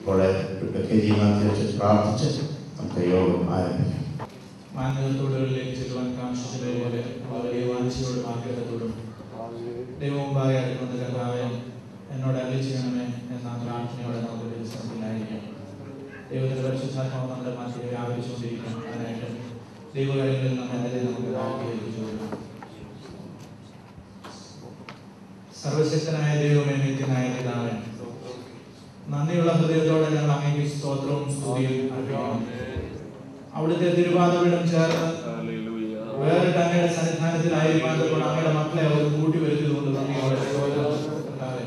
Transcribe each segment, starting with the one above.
ഇപ്പോൾ K G Mathew പ്രാർത്ഥിച്ച് നമുക്ക് യോഗം ആരംഭിക്കാം മാനവത്തോടുകളിലേക്ക് ചെല്ലുവാൻ കാക്ഷിച്ചതുപോലെ വളരെ വാഞ്ചയോടും ആഗ്രഹത്തോടും ദൈവമുമ്പാകെ അടുക്കുന്ന കർത്താവെ എന്നോട് അല്ലി ചെയ്യണമേ എന്ന പ്രാർത്ഥനയോടെ നമുക്ക് ദിവസത്തിലായിരിക്കാം ദൈവത്തിന്റെ പരിശുദ്ധാത്മാവ് നമ്മുടെ മനസ്സിൽ വ്യാപരിച്ചുകൊണ്ടിരിക്കണം അതിനായിട്ട് ദൈവകാര്യങ്ങളിൽ നമ്മെ അതിനെ നമുക്ക് ആഗ്രഹിച്ചു കൊടുക്കാം സർവശക്തനായ ദൈവമേ നിത്യനായ പിതാവേ നന്ദിയുള്ള ഹൃദയത്തോടെ ഞങ്ങൾ അങ്ങേക്ക് സ്തോത്രവും സ്തുതിയും അർപ്പിക്കുന്നു അവിടുത്തെ തിരുപാദപീഠം ചേർന്ന് വേറിട്ട് അങ്ങയുടെ സന്നിധാനത്തിലായിരിക്കുമ്പോൾ അങ്ങയുടെ മക്കളെ അവർ കൂട്ടി വരുത്തിയതുകൊണ്ട് നന്ദിയോടെ സ്തോത്രം കർത്താവേ.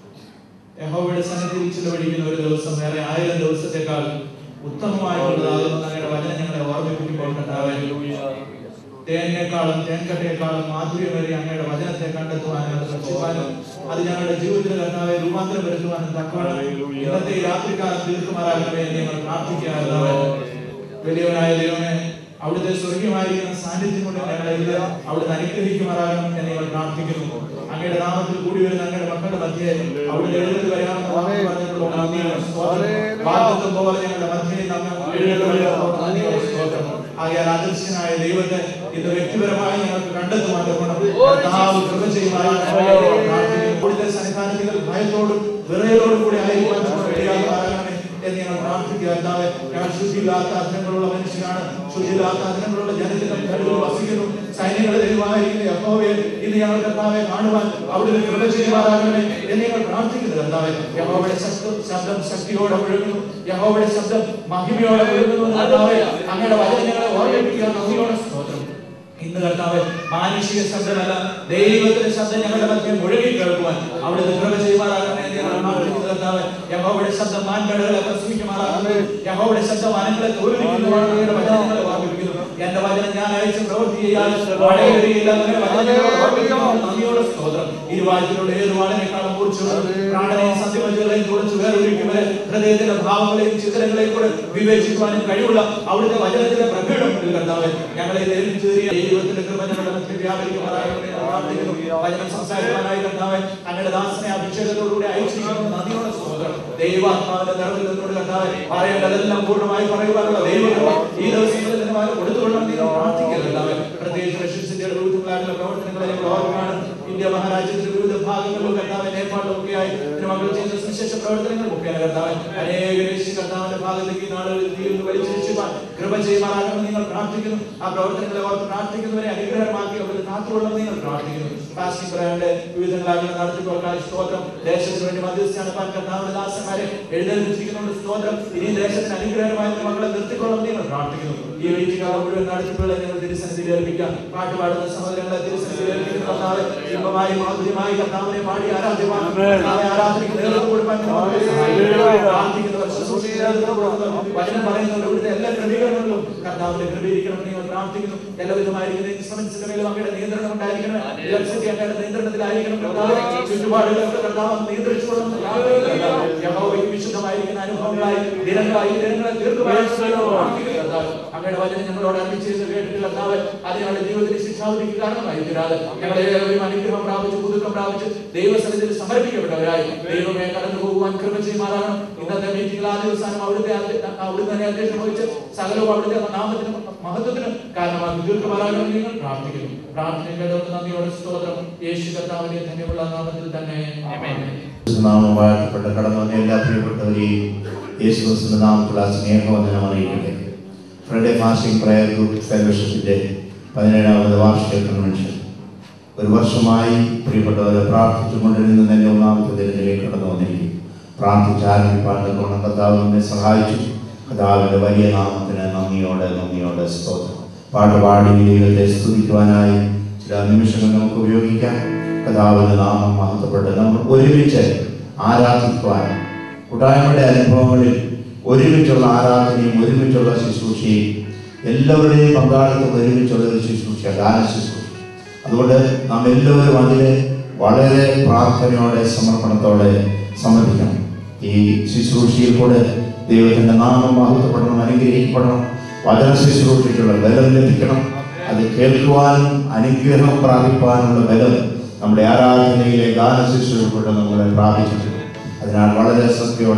യഹോവയുടെ സന്നിധിയിൽ ചിലവഴിക്കുന്ന ഒരു ദിവസം വേറെ ആയിരം ദിവസത്തെക്കാൾ ഉത്തമമായിട്ടുള്ളതാകുന്ന അങ്ങയുടെ വചനം ഞങ്ങളെ ഓർമ്മിപ്പിക്കുമ്പോൾ കർത്താവേ തേനിനേക്കാളും തേൻകട്ടയേക്കാളും മാധുര്യമേറിയ അങ്ങയുടെ വചനത്തെ കണ്ടെത്തുവാനും അത് ഭക്ഷിക്കാനും അത് ഞങ്ങളുടെ ജീവിതത്തിൽ കർത്താവെ രൂപാന്തരം വരുത്തുവാനും തക്കവണ്ണം ഇന്നത്തെ ഈ രാത്രികാലം തീർക്കുമാറാകണമേ എന്ന് ഞങ്ങൾ പ്രാർത്ഥിക്കാറുള്ളവേ വലിയവനായ ദൈവമേ അവിടുത്തെ സ്വർഗീയമായിരിക്കുന്ന സാന്നിധ്യം കൊണ്ട് ഞങ്ങളെ ഇത് അവിടുന്ന് അനുഗ്രഹിക്കുമാറാകണം എന്ന് ഞങ്ങൾ പ്രാർത്ഥിക്കുന്നു അങ്ങയുടെ നാമത്തിൽ കൂടി വരുന്ന അങ്ങയുടെ മക്കളുടെ മധ്യേ അവിടുത്തെ എഴുതി വരാമെന്ന് വാക്ക് പറഞ്ഞിട്ടുള്ള നന്ദിയോടെ സ്തോത്രം. വാഗ്ദത്തം പോലെ ഞങ്ങളുടെ മധ്യേ നമ്മെ എഴുന്നള്ളിയപ്പോൾ നന്ദിയോടെ സ്തോത്രം. ആകയാൽ അദൃശ്യനായ ദൈവത്തെ ഇന്ന് വ്യക്തിപരമായി ഞങ്ങൾക്ക് കണ്ടെത്തുവാൻ തക്കവണ്ണം കർത്താവ് കൃപ ചെയ്യുമാറാകണമേ. പ്രാർത്ഥിക്കുന്നു. അവിടുത്തെ സന്നിധാനത്തിൽ ഭയത്തോടും വിറയലോടും കൂടി ആയിരിക്കാൻ തക്കവണ്ണം ഇടയാകുമാറാകണമേ എന്ന് ഞങ്ങൾ പ്രാർത്ഥിക്കുക കർത്താവേ ഞാൻ ശുദ്ധിയില്ലാത്ത അധരങ്ങളുള്ള മനുഷ്യനാണ് ശുദ്ധിയില്ലാത്ത അധരങ്ങളുള്ള ജനത്തിനും കരുതൽ വസിക്കുന്നു സൈന്യങ്ങളെ ദൈവമായിരിക്കുന്ന യഹോവയെ ഇന്ന് ഞങ്ങൾ കർത്താവെ കാണുവാൻ അവിടുന്ന് കൃപ ചെയ്യുമാറാകണമേ എന്ന് ഞങ്ങൾ പ്രാർത്ഥിക്കുന്നു കർത്താവെ യഹോവയുടെ ശബ്ദം ശബ്ദം ശക്തിയോടെ ഒഴുകുന്നു യഹോവയുടെ ശബ്ദം മഹിമയോടെ ഒഴുകുന്നു എന്ന് കർത്താവെ അങ്ങയുടെ വചനം ഞങ്ങളെ ഓർമ്മിപ്പിക്കുക നന്ദിയോടെ സ്തോത്രം ഇന്ന് കർത്താവ് മാനുഷിക ശബ്ദമല്ല ദൈവത്തിന്റെ ശബ്ദം ഞങ്ങളുടെ മധ്യം മുഴുകി കേൾക്കുവാൻ അവിടുന്ന് കൃപ ചെയ്യുമാറാകണമേ എന്ന് ഞങ്ങൾ പ്രാർത്ഥിക്കുന്നു കർത്താവ് യഹോവയുടെ ശബ്ദം മാൻകടകളെ പ്രസവിക്കുമാറാകുന്നു യഹോവയുടെ ശബ്ദം വനങ്ങളെ തോൽപ്പിക്കുന്നതാണെന്ന് വചനം ഞങ്ങളെ ഓർമ്മിപ്പിക്കുന്നു എന്റെ വചനം ഞാൻ അയച്ച് പ്രവൃത്തി ചെയ്യാൻ മഴയൊരിയില്ല അങ്ങനെ വചനം ഞങ്ങളെ ഓർമ്മിപ്പിക്കുന്നു. നന്ദിയോടെ സ്തോത്രം ഇരുവാഴ്ചയിലുള്ള ഏത് വാളിനേക്കാളും കുറിച്ചുള്ളത് പ്രാണനെയും സത്യമജകളെയും കുറിച്ച് വേറൊരിക്കുമ്പോൾ ഹൃദയത്തിന്റെ ഭാവങ്ങളെയും ചിത്രങ്ങളെയും കൂടെ വിവേചിക്കുവാനും കഴിവുള്ള അവിടുത്തെ വചനത്തിന്റെ പ്രകടനം കർത്താവ് ഞങ്ങളെ ഏൽപ്പിച്ചു തരിക ദൈവത്തിന്റെ കൃപ ഞങ്ങളുടെ മധ്യ വ്യാപരിക്കുമാറാകണമേ എന്ന് പ്രാർത്ഥിക്കുന്നു വചനം സംസാരിക്കുവാനായി കർത്താവ് അങ്ങയുടെ ദാസനെ അഭിഷേകത്തോടുകൂടി അയച്ചിരിക്കുന്നു നദിയോടെ സ്തോത്രം ദൈവാത്മാവിന്റെ നിറവിൽ നിന്നുകൊണ്ട് കർത്താവ് പറയേണ്ടതെല്ലാം പൂർണ്ണമായി പറയുവാനുള്ള ദൈവകൃപ ഈ ദിവസങ്ങളിൽ നിന്ന് വാങ്ങി കൊടുത്തുകൊള്ളണം എന്ന് ഞാൻ പ്രാർത്ഥിക്കുന്നു കർത്താവ് പ്രത്യേകിച്ച് റഷ്യസിന്റെ വിരുദ്ധങ്ങളായിട്ടുള്ള പ്രവർത്തനങ്ങളെ ഞങ്ങൾ ഓർക്കുകയാണ് ഇന്ത്യ മഹാരാജ്യത്തിന്റെ വിവിധ ഭാഗങ്ങളിലും കർത്താവ് നേപ്പാളിലും ഒക്കെയായി മക്കൾ ചെയ്ത സുവിശേഷ പ്രവർത്തനങ്ങൾ ഒക്കെയാണ് കർത്താവ് അനേക രക്ഷി കർത്താവിന്റെ ഭാഗത്തേക്ക് ഈ നാളുകളിൽ തീ ഒന്ന് വലിച്ചിരിച്ചുവാൻ കൃപ ചെയ്യുമാറാകണമെന്ന് നിങ്ങൾ പ്രാർത്ഥിക്കുന്നു ആ പ്രവർത്തനങ്ങളെ ഓർത്ത് പ്രാർത്ഥിക്കുന്നവരെ അനുഗ്രഹമാക്കി അവരുടെ കാത്തുകൊള്ളണമെന്ന് നിങ്ങൾ പ്രാർത്ഥിക്കുന്നു ഫാസ്റ്റിംഗ് പ്രയറിന്റെ വിവിധങ്ങളായിട്ടുള്ള നടത്തിപ്പോർക്കായി സ്തോത്രം ദേശത്തിന് വേണ്ടി മധ്യസ്ഥാന കർത്താവിന്റെ ദാസന്മാരെ എഴുന്നേൽപ്പിച്ചിരിക്കുന്നുണ്ട് സ്തോത്രം ഇനി ദേശത്തിന് അനുഗ്രഹമായി നമ്മുടെ മക്കളെ നിർത്തിക്കൊള്ളണമെന്ന് നിങ്ങൾ പ്രാർത്ഥിക്കുന്നു ഈ വീഴ്ചകാലം മുഴുവൻ നടത്തിപ്പുകളെ ഞങ്ങൾ തിരുസന്നിധിയിൽ ഏൽപ്പിക്കാം പാട്ടുപാടുന്ന സഹോദരങ്ങളെ തിരുസന്നിധിയിൽ ഏൽപ്പിക്കുന്ന കർത്താവ് ഇമ്പമായി മാധുര്യമായി കർത്താവിനെ പാടി ആരാധ്യമാണ് കർത്താവെ ആരാധനയ്ക്ക് നേതൃത്വം കൊടുക്കാൻ കർത്താവെ സഹായിക്കണമേ. പ്രാർത്ഥിക്കുന്നവർ ശുശ്രൂഷയ്ക്ക് നേതൃത്വം കൊടുക്കുന്നവർ വചനം പറയുന്നവർ ഇവിടുത്തെ എല്ലാ ക്രമീകരണങ്ങളിലും കർത്താവിന്റെ കൃപയിരിക്കണം നിങ്ങൾ പ്രാർത്ഥിക്കുന്നു എല്ലാവിധമായിരിക്കുന്ന ഇൻസ്ട്രുമെന്റ്സിന്റെ മേലും അങ്ങയുടെ നിയന്ത്രണം ഉണ്ടായിരിക്കണം ഇലക്ട്രിസിറ്റി അങ്ങയുടെ നിയന്ത്രണത്തിലായിരിക്കണം കർത്താവ് ചുറ്റുപാടുകളൊക്കെ കർത്താവ് നിയന്ത്രിച്ചുകൊള്ളുന്നു യഹോവയ്ക്ക് വിശുദ്ധമായിരിക്കുന്ന അനുഭവങ്ങളായി ദിനങ്ങളായി ഈ ദിനങ്ങളെ തീർക്കുവാൻ പ്രാർത്ഥിക്കുന്നു കർത്താവ് അങ്ങയുടെ വചനം ഞങ്ങളോട് അറിയിച്ചത് കേട്ടിട്ട് കർത്താവ് അത് ഞങ്ങളുടെ ജീവിതത്തിൽ ശിക്ഷാവിധിക്ക് കാരണമായി തീരാതെ ഞങ്ങളെ ഏവരും അനുഗ്രഹം പ്രാപിച്ച് പുതുക്കം പ്രാപിച്ച് ദൈവസന്നിധിയിൽ സമർപ്പിക്കപ്പെട്ടവരായി ദൈവമേ കടന്നു പോകുവാൻ കൃപ ചെയ്യുമാറാകണം ഇന്നത്തെ മീറ്റിംഗിൽ ആ ദിവസം അവിടുത്തെ അധ്യ- അവിടുന്ന് തന്നെ അധ്യക്ഷം വഹിച്ച് സകലവും അവിടുത്തെ നാമത്തിനും മഹത്വത്തിനും കാരണമാക്കി തീർക്കുമാറാകണം നിങ്ങൾ പ്രാർത്ഥിക്കുന്നു പ്രാർത്ഥന കേട്ടവർക്ക് നന്ദിയോടെ സ്തോത്രം യേശു കർത്താവിന്റെ ധന്യമുള്ള നാമത്തിൽ തന്നെ ആമേൻ നാമം വാഴ്ത്തപ്പെട്ട് കടന്നു വന്ന എല്ലാ പ്രിയപ്പെട്ടവരെയും യേശു ക്രിസ്തുവിന്റെ നാമത്തിലുള്ള സ്നേഹവന്ദനം അറിയിക്കട്ടെ ഫ്രൈഡേ ഫാസ്റ്റിംഗ് പ്രയർ ഗ്രൂപ്പ് ഫെലോഷിപ്പിന്റെ പതിനേഴാമത് വാർഷിക കൺവെൻഷൻ ഒരു വർഷമായി പ്രിയപ്പെട്ടവരെ പ്രാർത്ഥിച്ചുകൊണ്ടിരുന്ന തന്നെ ഒന്നാമത്തെ ദിനത്തിലേക്ക് കടന്നു വന്നിരിക്കും പ്രാർത്ഥിച്ച് ആരംഭിപ്പാൻ തക്കവണ്ണം കർത്താവ് നമ്മെ സഹായിച്ചു കർത്താവിന്റെ വലിയ നാമത്തിന് നന്ദിയോടെ നന്ദിയോടെ സ്തോത്രം പാട്ട് പാടി ദൈവത്തെ സ്തുതിക്കുവാനായി ചില നിമിഷങ്ങൾ നമുക്ക് ഉപയോഗിക്കാം കഥാവിന്റെ നാമം മഹത്വപ്പെട്ട് നമ്മൾ ഒരുമിച്ച് ആരാധിക്കുവാൻ കൂട്ടായ്മയുടെ അനുഭവങ്ങളിൽ ഒരുമിച്ചുള്ള ആരാധനയും ഒരുമിച്ചുള്ള ശുശ്രൂഷയും എല്ലാവരുടെയും പങ്കാളിത്തം ഒരുമിച്ചുള്ള ഒരു ശുശ്രൂഷ ഗാന ശുശ്രൂഷ അതുകൊണ്ട് നാം എല്ലാവരും അതിൽ വളരെ പ്രാർത്ഥനയോടെ സമർപ്പണത്തോടെ സമർപ്പിക്കണം ഈ ശുശ്രൂഷയിൽ കൂടെ ദൈവത്തിന്റെ നാമം മഹത്വപ്പെടണം അനുഗ്രഹിക്കപ്പെടണം വചന ശുശ്രൂഷയ്ക്കുള്ള ബലം ലഭിക്കണം അത് കേൾക്കുവാനും അനുഗ്രഹം പ്രാപിപ്പാനുള്ള ബലം നമ്മുടെ ആരാധനയിലെ ഗാന ശുശ്രൂഷ നമ്മളെ പ്രാപിച്ചിട്ടുണ്ട് അതിനാൽ വളരെ ശ്രദ്ധയോടെ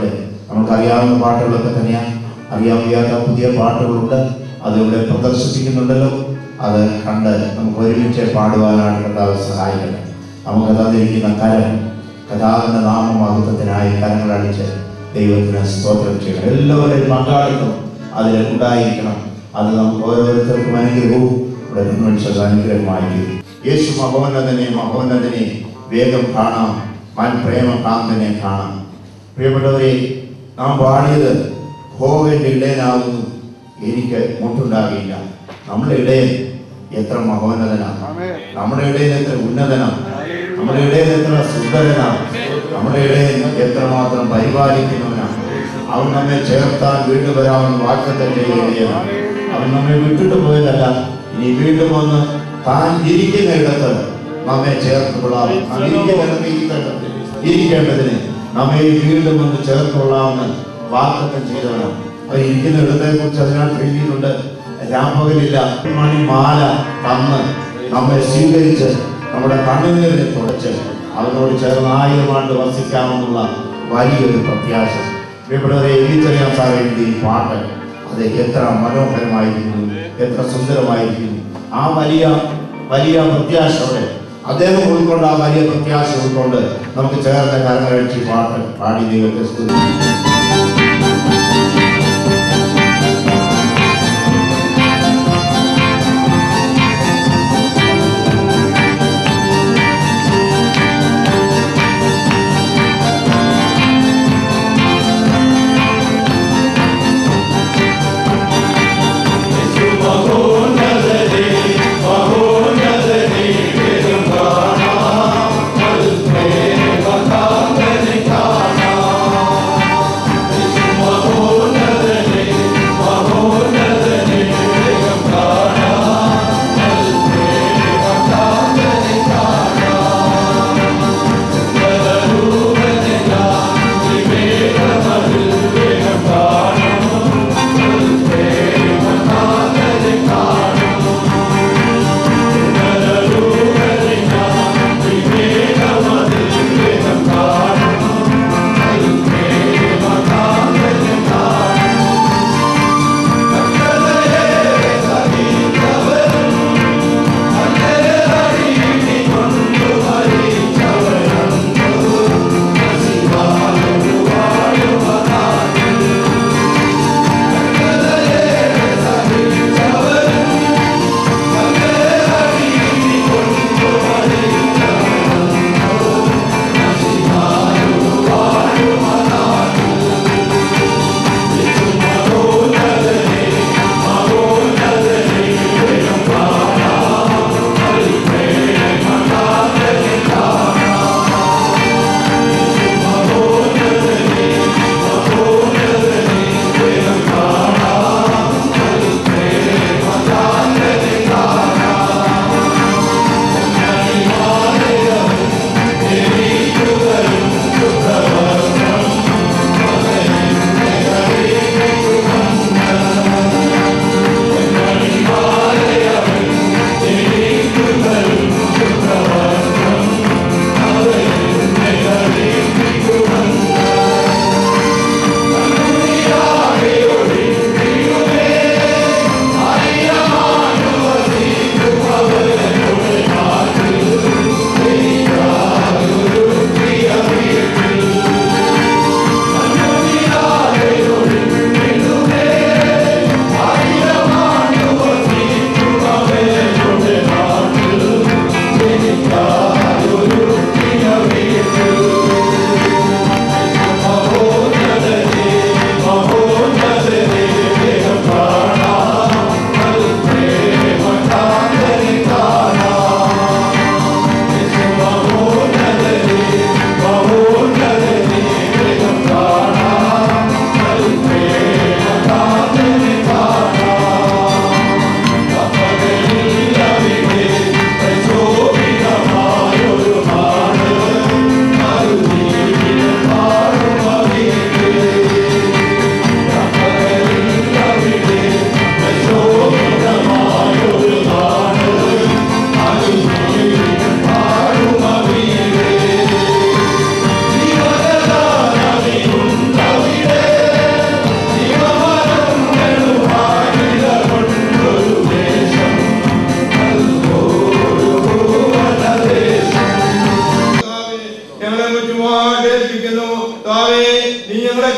നമുക്കറിയാവുന്ന പാട്ടുകളൊക്കെ തന്നെയാണ് അറിയാൻ വയ്യാത്ത പുതിയ പാട്ടുകളുണ്ട് അതിവിടെ പ്രദർശിപ്പിക്കുന്നുണ്ടല്ലോ അത് കണ്ട് നമുക്ക് ഒരുമിച്ച് പാടുവാനായിട്ട് കർത്താവ് സഹായിക്കട്ടെ നമുക്ക് തന്നിരിക്കുന്ന കരം കഥാവിന്റെ നാമമഹത്വത്തിനായി കരങ്ങളടിച്ച് ദൈവത്തിന് സ്തോത്രം ചെയ്യണം എല്ലാവരുടെയും പങ്കാളിത്തം അതിൽ ഉണ്ടായിരിക്കണം അത് നമുക്ക് ഓരോരുത്തർക്കും അനുഗ്രഹവും ഇവിടെ കൺവെൻഷൻ അനുഗ്രഹമായിരിക്കും യേശു മഹോന്നതനെ മഹോന്നതനെ വേഗം കാണാം മൻ പ്രേമകാന്തനെ കാണാം പ്രിയപ്പെട്ടവരെ നാം പാടിയത് ഹോവന്റെ ഇടയനാകുന്നു എനിക്ക് മുട്ടുണ്ടാകില്ല നമ്മുടെ ഇടയൻ എത്ര മഹോന്നതനാണ് നമ്മുടെ ഇടയിൽ എത്ര ഉന്നതനാണ് നമ്മുടെ ഇടയിൽ എത്ര സുന്ദരനാണ് നമ്മുടെ ഇടയിൽ എത്രമാത്രം പരിപാലിക്കുന്നവനാണ് അവൻ നമ്മെ ചേർത്താൻ വീണ്ടും വരാമെന്ന് വാക്തത്വം ചെയ്യുകയാണ് അവൻ നമ്മെ വിട്ടിട്ട് പോയതല്ല ഇനി വീണ്ടും വന്ന് താൻ ഇരിക്കുന്ന ഇടത്ത് നമ്മെ ചേർത്തുകൊള്ളാം നാം ഇരിക്കുന്നിടത്ത് ഇരിക്കേണ്ടത് ഇരിക്കേണ്ടതിന് നമ്മെ വീണ്ടും വന്ന് ചേർത്തുകൊള്ളാമെന്ന് വാക്തത്വം ചെയ്തവനാണ് അവൻ ഇരിക്കുന്ന ഇടത്തെ കുറിച്ച് അതിനകത്ത് എഴുതിയിട്ടുണ്ട് രാപ്പകലില്ല മണിമാല തന്ന് നമ്മെ സ്വീകരിച്ച് നമ്മുടെ കണ്ണുനീരിനെ തുടച്ച് അവനോട് ചേർന്ന് ആയിരം ആണ്ട് വസിക്കാമെന്നുള്ള വലിയൊരു പ്രത്യാശ പ്രിയപ്പെട്ടവരെ എനിക്കറിയാൻ സാധിക്കുന്ന ഈ പാട്ട് അത് എത്ര മനോഹരമായിരിക്കുന്നു എത്ര സുന്ദരമായിരിക്കുന്നു ആ വലിയ വലിയ പ്രത്യാശയോടെ അദ്ദേഹം ഉൾക്കൊണ്ട് ആ വലിയ പ്രത്യാശ ഉൾക്കൊണ്ട് നമുക്ക് ചേർന്ന് കരങ്ങളടിച്ച് പാട്ട് പാടി ദൈവത്തെ സ്തുതി യേശു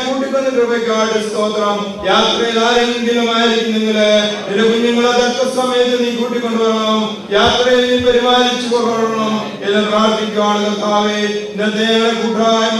കൂട്ടിക്കൊണ്ട കൃപയ്ക്കാട് സ്തോത്രം യാത്രയിൽ ആരെങ്കിലും ആയിരിക്കും നിങ്ങള് നിന്റെ കുഞ്ഞുങ്ങളെ തക്ക സമയത്ത് നീ കൂട്ടിക്കൊണ്ടുവരണം യാത്രയിൽ നീ പരിപാലിച്ചു കൊള്ളണം എന്ന് പ്രാർത്ഥിക്കുകയാണ് കർത്താവേ ഇന്നത്തെ ഞങ്ങളുടെ കൂട്ടായ്മ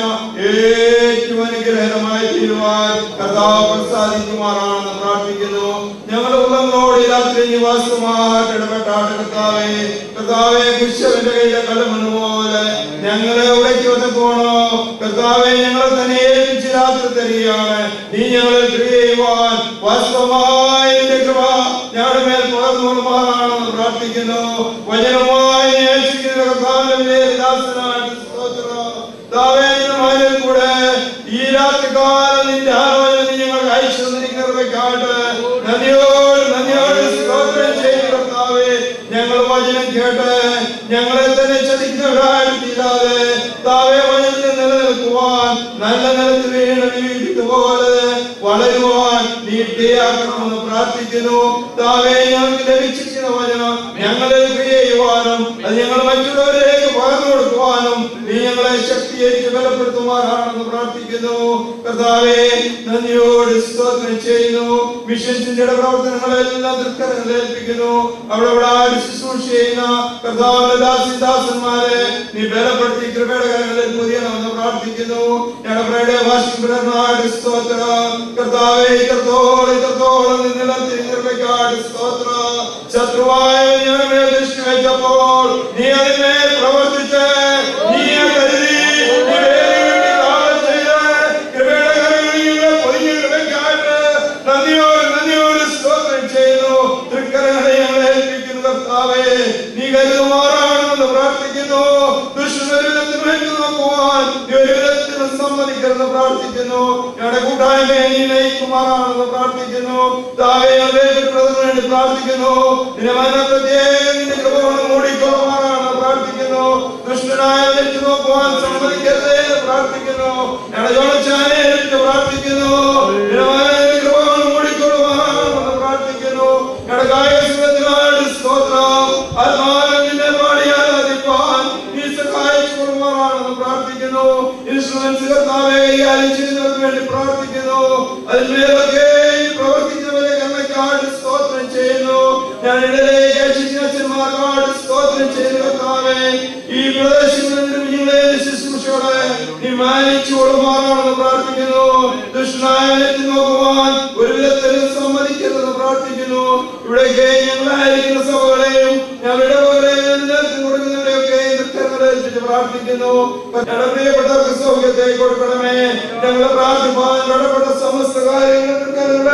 ഏറ്റവും അനുഗ്രഹമായി തീരുവാൻ കർത്താവ് പ്രസാദിക്കുമാറാണെന്ന് പ്രാർത്ഥിക്കുന്നു ഞങ്ങളുടെ ഉള്ളങ്ങളോട് ഈ രാത്രി നിവാസമായിട്ട് ഇടപെട്ടാട്ട് കർത്താവേ കർത്താവെ കുശവന്റെ കയ്യിലെ കടമണ്ണ് പോലെ ഞങ്ങളെ ഉടക്കി ഒതുക്കണോ കർത്താവെ ഞങ്ങളെ തന്നെ ഏൽപ്പിച്ച് രാത്രി തരികയാണ് നീ ഞങ്ങളെ ക്രിയ ചെയ്യുവാൻ വാസ്തവമായ നിന്റെ കൃപ ഞങ്ങളുടെ മേൽ തുറന്നുകൊള്ളുമാറാണെന്ന് പ്രാർത്ഥിക്കുന്നു വചനമായി നേഷിക്കുന്ന കർത്താവിന്റെ ദാസനായിട്ട് സ്തോത്രം കർത്താവേ, നിന്റെ മകനിൽ കൂടെ ഈ രാത്രികാലം നിന്റെ ആലോചന നീ ഞങ്ങൾക്ക് അയച്ചു തന്നിരിക്കുന്നവയ്ക്കായിട്ട് നന്ദിയോട് നന്ദിയോട് സ്തോത്രം ചെയ്തു കർത്താവേ ഞങ്ങൾ വചനം കേട്ട് ഞങ്ങളെ തന്നെ ചതിക്കുന്നവരായിട്ട് തീരാതെ താവേ വചനത്തിൽ നിലനിൽക്കുവാൻ നല്ല നിലത്തിൽ വീണ് വീഴുന്നതുപോലെ വളരുവാൻ നീട്ടിയാക്കണമെന്ന് പ്രാർത്ഥിക്കുന്നു താവേ ഞങ്ങൾക്ക് ലഭിച്ചിരിക്കുന്ന വചനം ഞങ്ങളെ ക്രിയ ചെയ്യുവാനും അത് ഞങ്ങൾ മറ്റുള്ളവരിലേക്ക് പകർന്നു കൊടുക്കുവാനും നീ ഞങ്ങളെ ശക്തിയേറ്റ് ബലപ്പെടുത്തുമാറാണെന്ന് പ്രാർത്ഥിക്കുന്നു കർത്താവേ നന്ദിയോട് സ്തോത്രം ചെയ്യുന്നു മിഷൻസിന്റെ പ്രവർത്തനങ്ങളെല്ലാം തൃക്കരങ്ങളിൽ ഏൽപ്പിക്കുന്നു അവിടെ അവിടെ ആടി ശുശ്രൂഷ ചെയ്യുന്ന കർത്താവിന്റെ ദാസിദാസന്മാരെ നീ ബലപ്പെടുത്തി കൃപയുടെ കരങ്ങളിൽ പുതിയണമെന്ന് പ്രാർത്ഥിക്കുന്നു ഞങ്ങളുടെ വാശിപുരനാട് സ്തോത്ര കർത്താവേ ഇത്രത്തോളം ഇത്രത്തോളം നിന്നിലത്തിൽ കൃപയ്ക്കാട് സ്തോത്ര ശത്രുവായ ഞങ്ങളുടെ മേൽ ദൃഷ്ടി വെച്ചപ്പോൾ നീ അതിന്മേൽ പ്രവർത്തിച്ച് നീ കരുതി നീ വേണ്ടി കാവൽ ചെയ്ത് കൃപയുടെ കരങ്ങളിൽ ഞങ്ങളെ പൊതിഞ്ഞ കൃപയ്ക്കായിട്ട് നന്ദിയോട് നന്ദിയോട് സ്തോത്രം ചെയ്യുന്നു തൃക്കരങ്ങളെ ഞങ്ങളെ ഏൽപ്പിക്കുന്നു കർത്താവേ നീ കരുതുമാറാണെന്ന് പ്രാർത്ഥിക്കുന്നു ദുഷ്ടവിധത്തിൽ വേണ്ടി നോക്കുവാൻ നീ ഒരു വിധത്തിലും സമ്മതിക്കരുതെന്ന് പ്രാർത്ഥിക്കുന്നു ഞങ്ങളുടെ കൂട്ടായ്മയെ നീ നയിക്കുമാറാണെന്ന് പ്രാർത്ഥിക്കുന്നു താവേ വേണ്ടി പ്രാർത്ഥിക്കുന്നു നിന്റെ മനപ്രത്യേകം നിന്റെ കൃപകൊണ്ട് മൂടിക്കൊള്ളുമാറാണെന്ന് പ്രാർത്ഥിക്കുന്നു ദുഷ്ടനായ വെച്ച് നോക്കുവാൻ സമ്മതിക്കരുതേ എന്ന് പ്രാർത്ഥിക്കുന്നു ഞങ്ങളുടെ ജോണിച്ചാനെ എടുത്ത് പ്രാർത്ഥിക്കുന്നു നിന്റെ മനസ്സിന്റെ കൃപകൊണ്ട് മൂടിക്കൊള്ളുമാറാണെന്ന് പ്രാർത്ഥിക്കുന്നു ഞങ്ങളുടെ കായസുഖത്തിനായിട്ട് സ്തോത്രം ആത്മാവിന്റെ പാടി ആരാധിപ്പാൻ നീ സഹായിച്ചു കൊള്ളുമാറാണെന്ന് പ്രാർത്ഥിക്കുന്നു ഇൻസ്ട്രുമെന്റ്സ് കർത്താവെ കൈകാര്യം ചെയ്യുന്നവർക്ക് വേണ്ടി പ്രാർത്ഥിക്കുന്നു അതിന്മേലൊക്കെ പ്രവർത്തിക്കുന്നവരെ കണ്ണക്കാട് സ്തോത്രം ചെയ്യുന്നു ഞാൻ ഇടയിലേക്ക് അയച്ചിരിക്കുന്ന അച്ഛന്മാർക്കാട് സ്തോത്രം ചെയ്യുന്നു കർത്താവെ ഈ പ്രദേശങ്ങളിൽ കുഞ്ഞുങ്ങളെ ശുശ്രൂഷകളെ നീ മാനിച്ചു കൊള്ളുമാറാണെന്ന് പ്രാർത്ഥിക്കുന്നു ദുഷ്ടനായ നോക്കുവാൻ ഒരു വിധത്തിലും സമ്മതിക്കരുതെന്ന് പ്രാർത്ഥിക്കുന്നു ഇവിടേക്ക് ഞങ്ങളായിരിക്കുന്ന സഭകളെയും ഞങ്ങളുടെ കൊടുക്കുന്നവരെയൊക്കെ ഏൽപ്പിച്ച് പ്രാർത്ഥിക്കുന്നു ഞങ്ങളുടെ പ്രിയപ്പെട്ടവർക്ക് സൗഖ്യത്തെ കൊടുക്കണമേ ഞങ്ങളെ പ്രാർത്ഥിപ്പാൻ കടപ്പെട്ട സമസ്ത കാര്യങ്ങൾക്ക്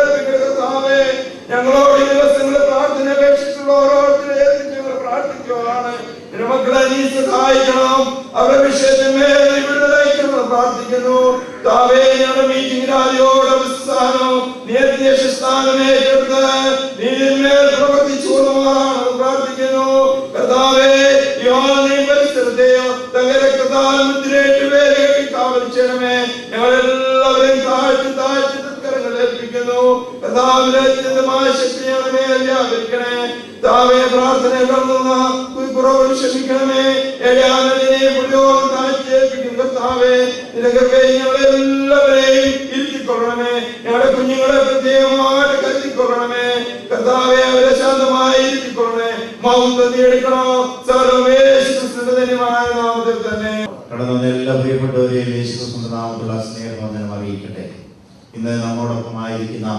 കരുതേ ഞങ്ങളോട് ഈ ദിവസങ്ങളിൽ പ്രാർത്ഥന അപേക്ഷിച്ചുള്ള ഓരോരുത്തരെ ഏൽപ്പിച്ച് ഞങ്ങൾ പ്രാർത്ഥിക്കുകയാണ് നിന്റെ മക്കളെ നീ സഹായിക്കണം അവരുടെ വിഷയത്തിന്മേൽ നീ വിടുതലയ്ക്കണമെന്ന് പ്രാർത്ഥിക്കുന്നു താവേ ഞങ്ങളുടെ മീറ്റിംഗ് രാജയോട് അവസ്ഥാനം നീ അധ്യക്ഷ സ്ഥാനം ഏറ്റെടുത്ത് നീ ഇതിന്മേൽ പ്രവർത്തിച്ചു കൊള്ളുമാറാണെന്ന് പ്രാർത്ഥിക്കുന്നു കർത്താവേ യോനീ പരിസരത്തെയോ തന്റെ രക്തത്താൽ മുദ്രയിട്ട് പേര് കെട്ടി കാവൽ ചെയ്യണമേ ഞങ്ങളെല്ലാവരെയും താഴ്ത്തി താഴ്ത്തി തൃക്കരങ്ങൾ ഏൽപ്പിക്കുന്നു കർത്താവിന്റെ അത്യന്തമായ ശക്തി ഞങ്ങളുടെ മേൽ വ്യാപരിക്കണേ താവേ പ്രാർത്ഥന കടന്നുന്ന കുറവ് ക്ഷമിക്കണമേ ഏഴാനതിനെ മുഴുവൻ താഴ്ത്തി ഏൽപ്പിക്കും കർത്താവേ നിന്റെ കൃപയെ ഞങ്ങളെ എല്ലാവരെയും ഇരുത്തിക്കൊള്ളണമേ ഞങ്ങളുടെ കുഞ്ഞുങ്ങളെ പ്രത്യേകമായിട്ട് കരുതിക്കൊള്ളണമേ കർത്താവെ അവരെ ശാന്തമായി ഇരുത്തിക്കൊള്ളണേ മൗനം നേടിക്കണോ സർവേശ്വരന്റെ ധന്യമായ നാമത്തിൽ തന്നെ കടന്നു വന്ന എല്ലാ പ്രിയപ്പെട്ടവരെയും യേശുക്രിസ്തുവിന്റെ നാമത്തിലുള്ള സ്നേഹവന്ദനം അറിയിക്കട്ടെ ഇന്ന് നമ്മോടൊപ്പം ആയിരിക്കുന്ന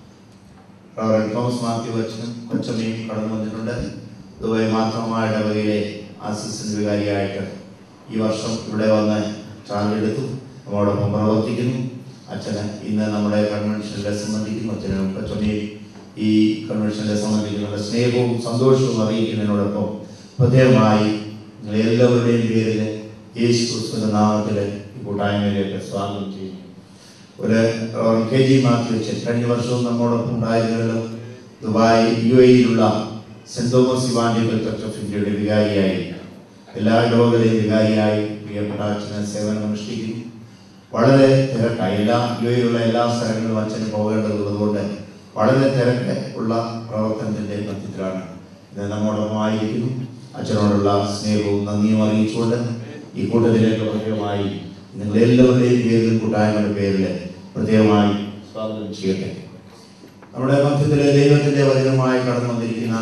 റവറൻ തോമസ് മാത്യു അച്ഛനും കൊച്ചമ്മയും കടന്നു വന്നിട്ടുണ്ട് ദുബായ് മാത്രമായ ഇടവകയിലെ അസിസ്റ്റന്റ് വികാരിയായിട്ട് ഈ വർഷം ഇവിടെ വന്ന് ചാർജെടുത്തു നമ്മോടൊപ്പം പ്രവർത്തിക്കുന്നു അച്ഛന് ഇന്ന് നമ്മുടെ കൺവെൻഷനിലെ സംബന്ധിക്കുന്നു അച്ഛനും കൊച്ചമ്മയും ഈ കൺവെൻഷനിലെ സംബന്ധിക്കുന്ന സ്നേഹവും സന്തോഷവും അറിയിക്കുന്നതിനോടൊപ്പം പ്രത്യേകമായി നിങ്ങൾ എല്ലാവരുടെയും പേരിൽ യേശു ക്രിസ്തുവിന്റെ നാമത്തിൽ ഈ കൂട്ടായ്മയിലേക്ക് സ്വാഗതം ചെയ്യുന്നു ഒരു കെ ജി മാത്യു അച്ഛൻ കഴിഞ്ഞ വർഷവും നമ്മോടൊപ്പം ഉണ്ടായിരുന്നല്ലോ ദുബായ് യു എയിലുള്ള saint Thomas evangelical church of ഇന്ത്യയുടെ വികാരിയായി എല്ലാ ഇടവകളെയും വികാരിയായി പ്രിയപ്പെട്ട അച്ഛന് സേവനം അനുഷ്ഠിക്കുന്നു വളരെ തിരക്കായി എല്ലാ യു എയിലുള്ള എല്ലാ സ്ഥലങ്ങളിലും അച്ഛന് പോകേണ്ടതുള്ളതുകൊണ്ട് വളരെ തിരക്ക് ഉള്ള പ്രവർത്തനത്തിന്റെ മധ്യത്തിലാണ് ഇന്ന് നമ്മോടൊപ്പം ആയിരിക്കുന്നു അച്ഛനോടുള്ള സ്നേഹവും നന്ദിയും അറിയിച്ചുകൊണ്ട് ഈ കൂട്ടത്തിലേക്ക് പ്രത്യേകമായി നിങ്ങൾ എല്ലാവരുടെയും പേരിലും കൂട്ടായ്മയുടെ പേരിൽ പ്രത്യേകമായി സ്വാഗതം ചെയ്യട്ടെ നമ്മുടെ മധ്യത്തിലെ ദൈവത്തിന്റെ വചനമായി കടന്നു വന്നിരിക്കുന്ന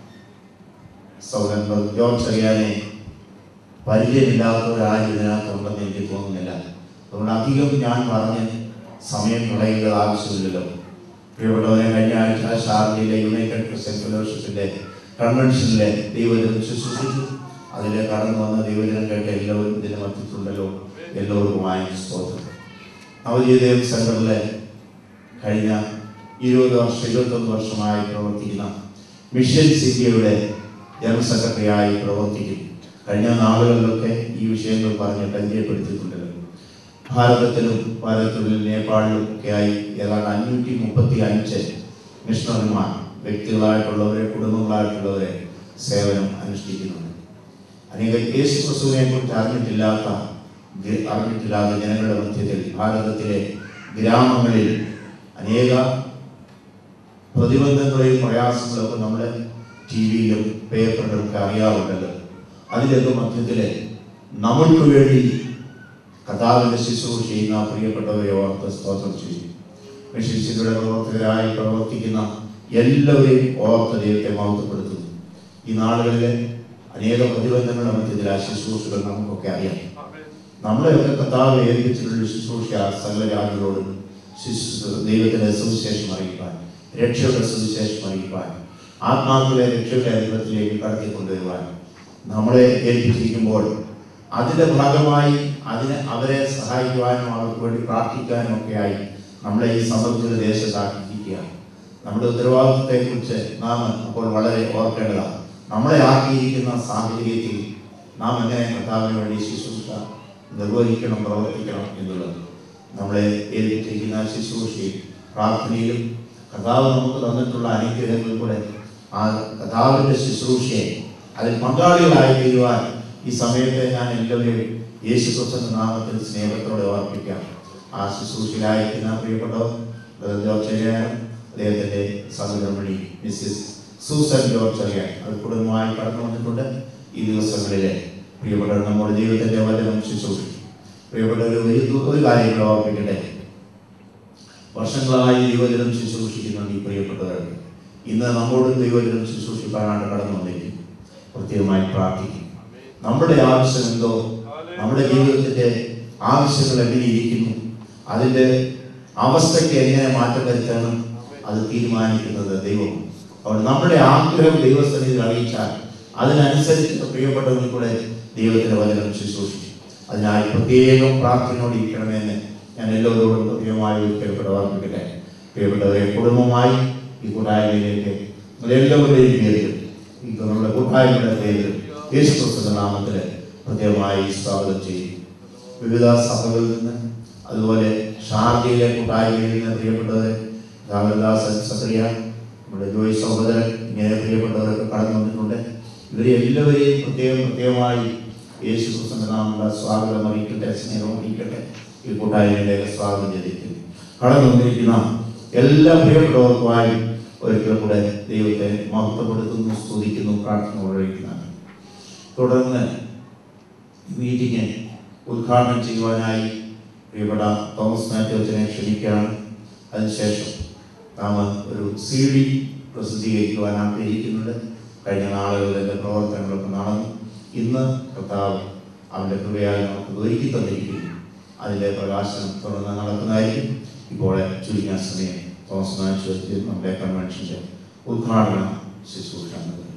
സൗരൻ ജോൺ ചെറിയാനെ പരിചയമില്ലാത്തവരാരും ഇതിനകത്തുണ്ടെന്ന് എനിക്ക് തോന്നുന്നില്ല അതുകൊണ്ട് അധികം ഞാൻ പറഞ്ഞ് സമയം കളയേണ്ടത് ആവശ്യമില്ലല്ലോ പ്രിയപ്പെട്ടവരെ കഴിഞ്ഞ ആഴ്ച ഷാർജയിലെ യുണൈറ്റഡ് ക്രിസ്ത്യൻ ഫെലോഷിപ്പിന്റെ കൺവെൻഷനിലെ ദൈവജനം ശുശ്രൂഷിച്ചു അതിൽ കടന്നു വന്ന ദൈവജനം കേട്ട എല്ലാവരും ഇതിന് മധ്യത്തിലുണ്ടല്ലോ എല്ലാവർക്കുമായ സ്തോത്രം നവജീവിതം സെന്ററിലെ കഴിഞ്ഞ ഇരുപത് വർഷം ഇരുപത്തൊന്ന് വർഷമായി പ്രവർത്തിക്കുന്ന മിഷൻ സിറ്റിയുടെ ജനറൽ സെക്രട്ടറിയായി പ്രവർത്തിക്കും കഴിഞ്ഞ നാളുകളിലൊക്കെ ഈ വിഷയങ്ങൾ പറഞ്ഞ് പരിചയപ്പെടുത്തിയിട്ടുണ്ടല്ലോ ഭാരതത്തിലും ഭാരതത്തിലും നേപ്പാളിലും ഒക്കെയായി ഏതാണ്ട് അഞ്ഞൂറ്റി മുപ്പത്തി അഞ്ച് മിഷണറിമാർ വ്യക്തികളായിട്ടുള്ളവരെ കുടുംബങ്ങളായിട്ടുള്ളവരെ സേവനം അനുഷ്ഠിക്കുന്നുണ്ട് അനേക യേശു ക്രിസ്തുവിനെ കുറിച്ച് അറിഞ്ഞിട്ടില്ലാത്ത ഗ- അറിഞ്ഞിട്ടില്ലാത്ത ജനങ്ങളുടെ മധ്യത്തിൽ ഭാരതത്തിലെ ഗ്രാമങ്ങളിൽ അനേക പ്രതിബന്ധങ്ങളെയും പ്രയാസങ്ങളൊക്കെ നമ്മുടെ ടി വിയിലും പേപ്പറിലും ഒക്കെ അറിയാറുണ്ടല്ലോ അതിലൊക്കെ മധ്യത്തില് നമ്മൾക്ക് വേണ്ടി കഥാവിന്റെ ശുശ്രൂഷ ചെയ്യുന്ന പ്രിയപ്പെട്ടവരെ ഓർത്ത് സ്തോത്രം ചെയ്യും വിശിഷ്ടയുടെ പ്രവർത്തകരായി പ്രവർത്തിക്കുന്ന എല്ലാവരെയും ഓർത്ത് ദൈവത്തെ മഹത്വപ്പെടുത്തുന്നു ഈ നാളുകളിലെ അനേക പ്രതിബന്ധങ്ങളുടെ മധ്യത്തിൽ ആ ശുശ്രൂഷകൾ നമുക്കൊക്കെ അറിയാം നമ്മളെയൊക്കെ കർത്താവ് ഏൽപ്പിച്ചിട്ടുള്ള ശുശ്രൂഷ സകല ജാതികളോടും ശുശ്രൂഷ ദൈവത്തിന്റെ സുവിശേഷം അറിയിപ്പാൻ രക്ഷയുടെ സുവിശേഷം അറിയിപ്പാൻ ആത്മാക്കളെ രക്ഷയുടെ അനുഭവത്തിലേക്ക് കടത്തിക്കൊണ്ടുവരുവാൻ നമ്മളെ ഏൽപ്പിച്ചിരിക്കുമ്പോൾ അതിന്റെ ഭാഗമായി അതിന് അവരെ സഹായിക്കുവാനും അവർക്ക് വേണ്ടി പ്രാർത്ഥിക്കാനും ഒക്കെയായി നമ്മളെ ഈ സമൃദ്ധ ദേശത്താക്കിയിരിക്കുകയാണ് നമ്മുടെ ഉത്തരവാദിത്വത്തെ കുറിച്ച് നാം അപ്പോൾ വളരെ ഓർക്കേണ്ടതാണ് നമ്മളെ ആക്കിയിരിക്കുന്ന സാഹചര്യത്തിൽ നാം എങ്ങനെ കർത്താവിന് വേണ്ടി ശുശ്രൂഷ നിർവഹിക്കണം പ്രവർത്തിക്കണം എന്നുള്ളത് നമ്മളെ ഏൽപ്പിച്ചിരിക്കുന്ന ശുശ്രൂഷയിൽ പ്രാർത്ഥനയിലും കർത്താവ് നമുക്ക് തന്നിട്ടുള്ള അനുഗ്രഹങ്ങളിൽ കൂടെ ആ കർത്താവിന്റെ ശുശ്രൂഷയെ അതിൽ പങ്കാളികളായി തീരുവാൻ ഈ സമയത്തെ ഞാൻ എല്ലാവരെയും യേശു ക്രിസ്തുവിന്റെ നാമത്തിൽ സ്നേഹത്തോടെ ഓർപ്പിക്കാം ആ ശുശ്രൂഷയിലായിരിക്കുന്ന പ്രിയപ്പെട്ടവർ ബ്രദർ ജോർജ് ചെറിയാനും അദ്ദേഹത്തിന്റെ സഹോദരമണി മിസ്സിസ് സൂസൻ ജോർജ് ചെറിയാൻ അത് കുടുംബമായി കടന്നു വന്നിട്ടുണ്ട് ഈ ദിവസങ്ങളിലെ പ്രിയപ്പെട്ടവർ നമ്മുടെ ജീവിതത്തിന്റെ വചനം ശുശ്രൂഷിക്കും പ്രിയപ്പെട്ടവർ ഒരു ഒരു കാര്യം കൂടെ ഓർപ്പിക്കട്ടെ വർഷങ്ങളായി ദൈവജനം ശുശ്രൂഷിക്കുന്നുണ്ട് ഈ പ്രിയപ്പെട്ടവർക്ക് ഇന്ന് നമ്മോടും ദൈവജനം ശുശ്രൂഷിക്കാനാണ് കടന്നു വന്നിരിക്കുന്നത് പ്രത്യേകമായി പ്രാർത്ഥിക്കും നമ്മുടെ ആവശ്യം എന്തോ നമ്മുടെ ജീവിതത്തിന്റെ ആവശ്യങ്ങൾ എങ്ങനെ ഇരിക്കുന്നു അതിന്റെ അവസ്ഥയ്ക്ക് എങ്ങനെ മാറ്റം വരുത്തണം അത് തീരുമാനിക്കുന്നത് ദൈവം അതുകൊണ്ട് നമ്മുടെ ആഗ്രഹം ദൈവസ്ഥനിൽ അറിയിച്ചാൽ അതിനനുസരിച്ച് പ്രിയപ്പെട്ടവരിൽ കൂടെ ദൈവത്തിന്റെ വചനം ശുശ്രൂഷിക്കും അതിനായി പ്രത്യേകം പ്രാർത്ഥനയോടെ ഇരിക്കണമെന്ന് ഞാൻ എല്ലാവരോടും പ്രത്യേകമായി ഒരിക്കൽ ഓർമ്മിക്കട്ടെ പ്രിയപ്പെട്ടവരെ കുടുംബമായി ഈ കൂട്ടായ്മയിലേക്ക് എല്ലാവരുടെയും പേരിൽ ഈ നമ്മുടെ കൂട്ടായ്മയുടെ പേരിൽ യേശു ക്രിസ്തുവിന്റെ നാമത്തിൽ പ്രത്യേകമായി സ്വാഗതം ചെയ്യും വിവിധ സഭകളിൽ നിന്ന് അതുപോലെ ഷാർജയിലെ കൂട്ടായ്മയിൽ നിന്ന് പ്രിയപ്പെട്ടവരെ രാമദാസൻ സക്രിയ നമ്മുടെ ജോയി സഹോദരൻ ഇങ്ങനെ പ്രിയപ്പെട്ടവരൊക്കെ കടന്നു വന്നിട്ടുണ്ട് ഇവരെ എല്ലാവരെയും പ്രത്യേകം പ്രത്യേകമായി യേശു ക്രിസ്തുവിന്റെ നാമമുള്ള സ്വാഗതം അറിയിക്കട്ടെ സ്നേഹം അറിയിക്കട്ടെ ഈ കൂട്ടായ്മയിലേക്ക് സ്വാഗതം ചെയ്തിരിക്കുന്നു കടന്നു വന്നിരിക്കുന്ന എല്ലാ പ്രിയപ്പെട്ടവർക്കുമായി ഒരിക്കൽ കൂടെ ദൈവത്തെ മഹത്വപ്പെടുത്തുന്നു സ്തുതിക്കുന്നു പ്രാർത്ഥന ഉപയോഗിക്കുന്നതാണ് തുടർന്ന് മീറ്റിംഗ് ഉദ്ഘാടനം ചെയ്യുവാനായി പ്രിയപ്പെട്ട തോമസ് മാത്യു അച്ഛനെ ക്ഷണിക്കുകയാണ് അതിനുശേഷം നാം ഒരു സി ഡി പ്രസിദ്ധീകരിക്കുവാൻ ആഗ്രഹിക്കുന്നുണ്ട് കഴിഞ്ഞ നാളുകളിൽ എൻ്റെ പ്രവർത്തനങ്ങളൊക്കെ നടന്നു ഇന്ന് കർത്താവ് അവൻ്റെ കൃപയാൽ നമുക്ക് ഒരുക്കി തന്നിരിക്കുന്നു അതിൻ്റെ പ്രകാശനം തുടർന്ന് നടക്കുന്നതായിരിക്കും ഇപ്പോൾ ചുരുങ്ങിയ സമയം തോമസ് മാത്യു അച്ഛൻ നമ്മുടെ കൺവെൻഷൻ്റെ ഉദ്ഘാടന ശുശ്രൂഷ നിർവഹിക്കും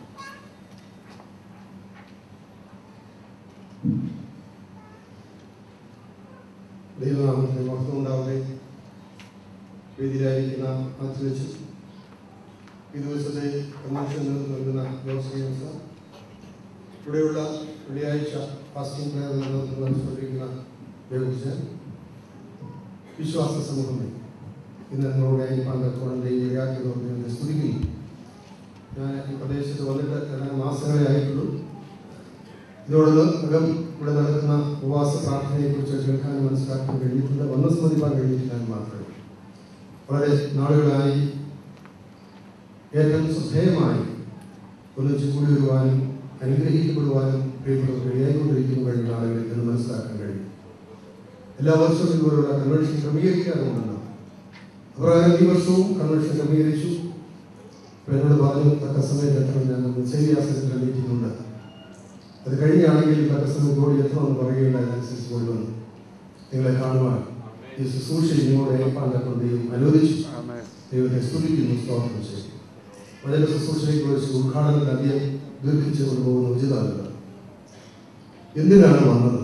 ദൈവനാമത്തിന് മഹത്വം ഉണ്ടാവട്ടെ വേദിയിലായിരിക്കുന്ന മാറ്റി വെച്ച് ഈ ദിവസത്തെ കൺവെൻഷൻ നേതൃത്വം നൽകുന്ന ജോസ് സാർ ഇവിടെയുള്ള വെള്ളിയാഴ്ച ഫാസ്റ്റിംഗ് പ്രയർ നേതൃത്വം നൽകിക്കൊണ്ടിരിക്കുന്ന ദേവകുശൻ വിശ്വാസ സമൂഹമേ ഇന്ന് നിങ്ങളുടെ പങ്കെടുത്തോളം ദൈവയാക്കിയതോടെ സ്തുതിക്കുകയും ഞാൻ ഈ പ്രദേശത്ത് വന്നിട്ട് ഏതാനും മാസങ്ങളെ ആയിട്ടുള്ളൂ ഇതോടൊപ്പം ഇവിടെ നടക്കുന്ന ഉപവാസ പ്രാർത്ഥനയെക്കുറിച്ച് കേൾക്കാനും മനസ്സിലാക്കാൻ കഴിഞ്ഞിട്ടുണ്ട് വന്ന് സ്മരിപ്പാൻ കഴിഞ്ഞിട്ടില്ല എന്ന് മാത്രമേ വളരെ നാളുകളായി ഏറ്റവും ശ്രദ്ധേയമായി ഒന്നിച്ച് കൂടി വരുവാനും അനുഗ്രഹിക്കപ്പെടുവാനും പ്രിയപ്പെട്ടവർക്ക് ഇടയായിക്കൊണ്ടിരിക്കുന്ന കഴിഞ്ഞ നാളുകളിൽ എന്ന് മനസ്സിലാക്കാൻ കഴിയും എല്ലാ വർഷവും ഇതുപോലുള്ള കൺവെൻഷൻ ക്രമീകരിക്കാറുണ്ടല്ലോ അപ്രകാരം ഈ വർഷവും കൺവെൻഷൻ ക്രമീകരിച്ചു അപ്പോൾ എന്നോട് പറഞ്ഞു തക്ക സമയത്ത് എത്ര ഞാൻ ശരിയാസനത്തിൻ്റെ മീറ്റിംഗ് ഉണ്ട് അത് കഴിഞ്ഞാണെങ്കിൽ തക്ക സമയത്ത് ഓടി എത്തണമെന്ന് പറയുകയുണ്ടായി അതനുസരിച്ച് പോയി വന്നു നിങ്ങളെ കാണുവാൻ ഈ ശുശ്രൂഷ നിങ്ങളോട് ഏർപ്പാൻ കൊണ്ട് ദൈവം അനുവദിച്ചു ദൈവത്തെ സ്തുതിക്കുന്നു സ്തോത്രം ചെയ്തു വചന ശുശ്രൂഷയെ കുറിച്ച് ഉദ്ഘാടനത്തിൽ അധികം ദീർഘിച്ചു കൊണ്ടുപോകുന്ന ഉചിതമല്ല എന്തിനാണ് വന്നത്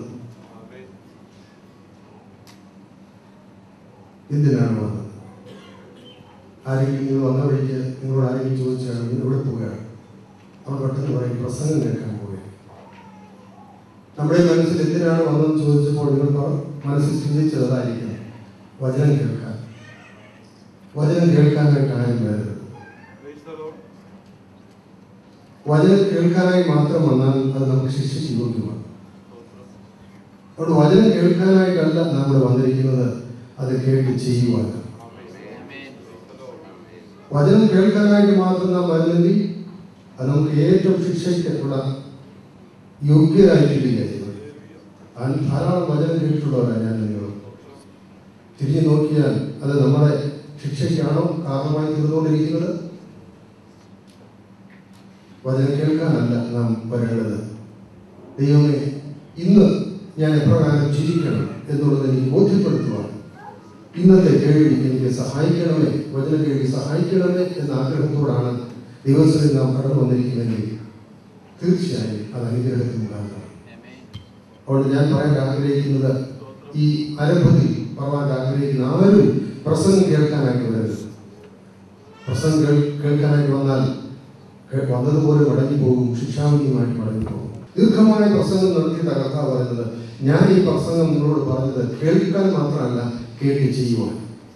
എന്തിനാണ് വന്നത് ആരെങ്കിലും നിങ്ങൾ വന്ന വഴിക്ക് നിങ്ങളോട് ആരെങ്കിലും ചോദിച്ചാണ് നിങ്ങൾ എവിടെ പോവുകയാണ് അവർ പെട്ടെന്ന് പറയും പ്രസംഗം കേൾക്കാൻ പോവുകയാണ് നമ്മുടെ മനസ്സിൽ എന്തിനാണ് വന്നതെന്ന് ചോദിച്ചപ്പോൾ നിങ്ങൾ പ- മനസ്സിൽ ചിന്തിച്ചത് അതായിരിക്കണം വചനം കേൾക്കാൻ വചനം കേൾക്കാനായിട്ട് ആരും വരരുത് വചനം കേൾക്കാനായി മാത്രം വന്നാൽ അത് നമുക്ക് ശിക്ഷിച്ച് യോഗ്യമാണ് അതുകൊണ്ട് വചനം കേൾക്കാനായിട്ടല്ല നമ്മൾ വന്നിരിക്കുന്നത് അത് കേട്ട് ചെയ്യുവാനാണ് വചനം കേൾക്കാനായിട്ട് മാത്രം നാം വരുന്നെങ്കിൽ അത് നമുക്ക് ഏറ്റവും ശിക്ഷയ്ക്കുള്ള യോഗ്യരായിട്ടില്ല ചെയ്യുന്നത് ആ- ധാരാളം വചനം കേട്ടിട്ടുള്ളവരാണ് ഞാൻ നിങ്ങൾ തിരിഞ്ഞു നോക്കിയാൽ അത് നമ്മുടെ ശിക്ഷയ്ക്കാണോ കാരണമായി തീർന്നുകൊണ്ടിരിക്കുന്നത് വചനം കേൾക്കാനല്ല നാം വരേണ്ടത് ദൈവമേ ഇന്ന് ഞാൻ എപ്രകാരം ചിരിക്കണം എന്നുള്ളത് എനിക്ക് ബോധ്യപ്പെടുത്തുവാൻ ഇന്നത്തെ കേൾവി എനിക്ക് സഹായിക്കണമേ വചന കേൾവി സഹായിക്കണമേ എന്ന ആഗ്രഹത്തോടാണ് ദിവസത്തിൽ നാം കടന്നു വന്നിരിക്കുന്നെങ്കിൽ തീർച്ചയായും അത് അനുഗ്രഹത്തിന് മുഖാന്തരം അതുകൊണ്ട് ഞാൻ പറയാൻ ആഗ്രഹിക്കുന്നത് ഈ ആരംഭത്തിൽ പറയാൻ ആഗ്രഹിക്കുന്ന ആരും പ്രസംഗം കേൾക്കാനായിട്ട് വരരുത് പ്രസംഗം കേൾ- കേൾക്കാനായിട്ട് വന്നാൽ കേ- വന്നതുപോലെ മടങ്ങി പോകും ശിക്ഷാവിധിയുമായിട്ട് മടങ്ങി പോകും ദീർഘമായ പ്രസംഗം നടത്തിയ കർത്താവ് പറയുന്നത് ഞാൻ ഈ പ്രസംഗം നിങ്ങളോട് പറഞ്ഞത് കേൾക്കാൻ മാത്രമല്ല കേട്ട് ചെയ്യുവാൻ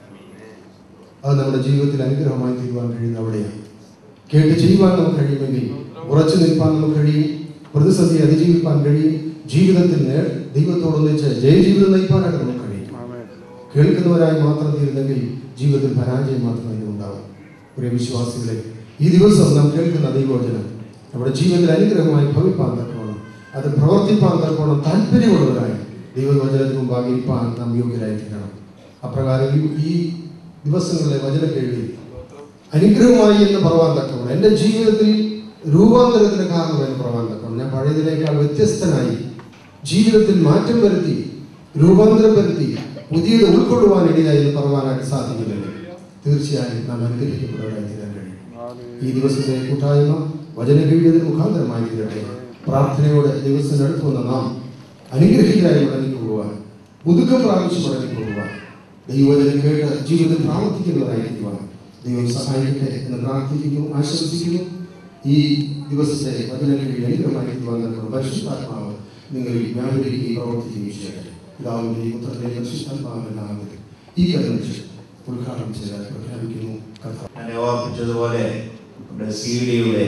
അത് നമ്മുടെ ജീവിതത്തിൽ അനുഗ്രഹമായി തീരുവാൻ കഴിയുന്ന അവിടെയാണ് കേട്ട് ചെയ്യുവാൻ നമുക്ക് കഴിയുമെങ്കിൽ ഉറച്ചു നിൽപ്പാൻ നമുക്ക് കഴിയും പ്രതിസന്ധി അതിജീവിക്കാൻ കഴിയും ജീവിതത്തിൽ നേ- ദൈവത്തോടൊന്നിച്ച് ജയജീവിതം നയിപ്പാനായിട്ട് നമുക്ക് കഴിയും കേൾക്കുന്നവരായി മാത്രം തീരുന്നെങ്കിൽ ജീവിതത്തിൽ പരാജയം മാത്രമേ ഉണ്ടാവും പ്രിയ വിശ്വാസികളെ ഈ ദിവസം നാം കേൾക്കുന്ന ദൈവവചനം നമ്മുടെ ജീവിതത്തിൽ അനുഗ്രഹമായി ഭവിപ്പാൻ തക്കോണം അത് പ്രവർത്തിപ്പാൻ തക്കോണം താല്പര്യമുള്ളവരായി ദൈവവചനത്തിന് മുമ്പാകെ ഇരിപ്പാൻ നാം യോഗ്യരായി തീരണം അപ്രകാരം ഈ- ഈ ദിവസങ്ങളിലെ വചന കേൾവി അനുഗ്രഹമായി എന്ന് പറവാൻ തക്കവണ്ണം എൻ്റെ ജീവിതത്തിൽ രൂപാന്തരത്തിന് കാരണം എന്ന് പറവാൻ തക്കവണ്ണം ഞാൻ പഴയതിനേക്കാൾ വ്യത്യസ്തനായി ജീവിതത്തിൽ മാറ്റം വരുത്തി രൂപാന്തരം വരുത്തി പുതിയത് ഉൾക്കൊള്ളുവാൻ ഇടയായി എന്ന് പറവാനായിട്ട് സാധിക്കുന്നില്ല തീർച്ചയായും നാം അനുഗ്രഹിക്കപ്പെടുവാനായി തീരാൻ കഴിയും ഈ ദിവസത്തെ കൂട്ടായ്മ വചന കഴിയതിന് മുഖാന്തരമായി തീരട്ടെ പ്രാർത്ഥനയോടെ ദിവസം അടുത്ത് വന്ന നാം അനുഗ്രഹിക്കായി മടങ്ങി പോകുവാൻ പുതുക്കം പ്രാപിച്ച് മടങ്ങി പോകുവാൻ ദൈവവചനം കേട്ട് ജീവിതത്തിൽ പ്രാവർത്തിക്കുന്നവരായിരിക്കുവാൻ ദൈവം സഹായിക്കട്ടെ എന്ന് പ്രാർത്ഥിക്കുന്നു ആശംസിക്കുന്നു ഈ ദിവസത്തെ വചന കഴിവ് അനുഗ്രഹമായിരിക്കുവാൻ തക്കണം പരിശുദ്ധാത്മാവ് നിങ്ങളിൽ വ്യാപരിക്കുകയും പ്രവർത്തിക്കുകയും ചെയ്യട്ടെ പിതാവിന്റെയും പുത്രന്റെയും പരിശുദ്ധാത്മാവിന്റെ നാമത്തിൽ ഈ കൺവെൻഷൻ ഉദ്ഘാടനം ചെയ്താൽ പ്രഖ്യാപിക്കുന്നു കർത്താവ് ഞാൻ ഓർപ്പിച്ചതുപോലെ നമ്മുടെ സി ഡിയുടെ